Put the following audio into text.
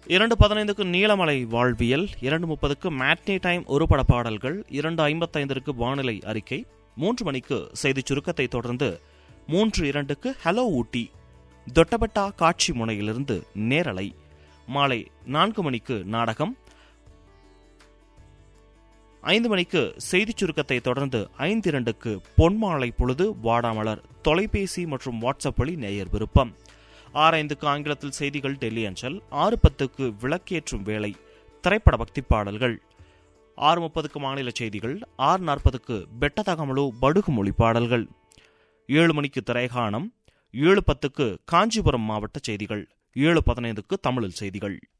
இரண்டு பதினைந்துக்கு நீலமலை வாழ்வியல் இரண்டு முப்பதுக்கு மேட்னி டைம் ஒரு பட பாடல்கள் இரண்டு ஐம்பத்தைந்திற்கு வானிலை அறிக்கை மூன்று மணிக்கு செய்திச் சுருக்கத்தை தொடர்ந்து மூன்று இரண்டுக்கு ஹலோ ஊட்டி தொட்டபெட்டா காட்சி முனையிலிருந்து நேரலை மாலை நான்கு மணிக்கு நாடகம் ஐந்து மணிக்கு செய்திச் சுருக்கத்தை தொடர்ந்து ஐந்து இரண்டுக்கு பொன்மாலை பொழுது வாடாமலர் தொலைபேசி மற்றும் வாட்ஸ்அப் வழி நேயர் விருப்பம் ஆறு ஐந்துக்கு ஆங்கிலத்தில் செய்திகள் டெல்லி அஞ்சல் ஆறு பத்துக்கு விளக்கேற்றும் வேலை திரைப்பட பக்தி பாடல்கள் ஆறு முப்பதுக்கு மாநில செய்திகள் ஆறு நாற்பதுக்கு பெட்டதகமலு படுகு மொழி பாடல்கள் ஏழு மணிக்கு திரைகாணம் ஏழு பத்துக்கு காஞ்சிபுரம் மாவட்ட செய்திகள் ஏழு பதினைந்துக்கு தமிழில் செய்திகள்